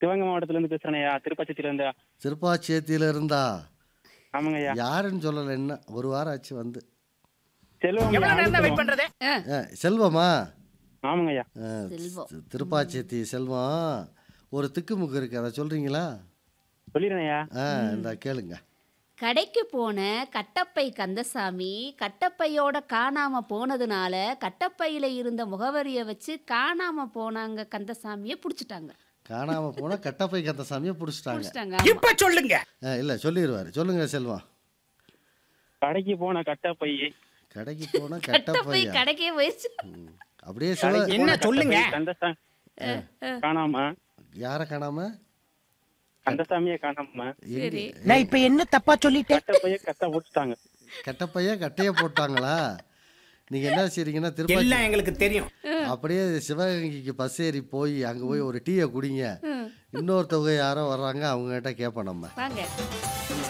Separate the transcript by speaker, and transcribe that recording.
Speaker 1: சிவகங்கை மாவட்டத்துல இருந்து பேசுறேன் ஐயா திருப்பச்சில இருந்து
Speaker 2: திருப்பாச்சேத்தியில இருந்தா
Speaker 1: ஆமாங்க ஐயா
Speaker 2: யாருன்னு சொல்லலை என்ன ஒரு வாரம் ஆச்சு வந்து
Speaker 1: செல்வம்
Speaker 3: எவ்வளவு
Speaker 1: ஐயா,
Speaker 3: நேரம் தான் வெயிட்
Speaker 1: செல்வம்.
Speaker 3: பண்றது
Speaker 2: ஆ, செல்வமா
Speaker 1: ஆமாங்க ஐயா
Speaker 2: ஆ,
Speaker 4: செல்வம்.
Speaker 2: தி- திருப்பாச்சேத்தி செல்வம் ஒரு திக்குமுக்கு இருக்கு அதை சொல்றீங்களா
Speaker 1: சொல்லிடுறேன் ஐயா
Speaker 2: ஆ இந்த கேளுங்க
Speaker 4: கடைக்கு போன கட்டப்பை கந்தசாமி கட்டப்பையோட காணாம போனதுனால கட்டப்பையில இருந்த முகவரியை வச்சு காணாம போனாங்க கந்தசாமியை புடிச்சிட்டாங்க
Speaker 2: காணாம போனா கட்டப்பை கத்த சாமியை பிடிச்சிட்டாங்க
Speaker 4: புடிச்சிட்டாங்க ஆமா.
Speaker 3: இப்ப சொல்லுங்க
Speaker 2: ஆ, இல்ல சொல்லிடுவாரு சொல்லுங்க செல்வம்
Speaker 1: கடைக்கு போன கட்ட பை
Speaker 2: கடைக்கு போனா
Speaker 4: கட்டப்பை
Speaker 2: கட்டப்பையா
Speaker 4: கடைக்கே போயிடுச்சு
Speaker 2: ம். அப்படியே சிவ
Speaker 1: கடைக்கு
Speaker 3: என்ன
Speaker 1: போன
Speaker 3: சொல்லுங்க?
Speaker 1: கட்டப்பை கந்தசா காணாம
Speaker 2: யாரை காணாம
Speaker 1: கந்தசாமியை காணாம
Speaker 4: சரி
Speaker 3: நான் இப்ப என்ன தப்பா சொல்லிட்டேன்
Speaker 1: கட்டப்பைய கட்ட போட்டுட்டாங்க
Speaker 2: கட்டப்பைய கட்டைய போட்டாங்களா நீங்க என்ன செய்றீங்கன்னா திருப்பாச்சி
Speaker 3: எல்லாம் எங்களுக்கு தெரியும்
Speaker 2: அப்படியே சிவகங்கைக்கு பஸ் ஏறி போய் அங்க போய் ஒரு டீயை குடிங்க இன்னொருத்தவங்க யாரோ வர்றாங்க அவங்க கிட்ட கேட்போம் நம்ம
Speaker 4: வாங்க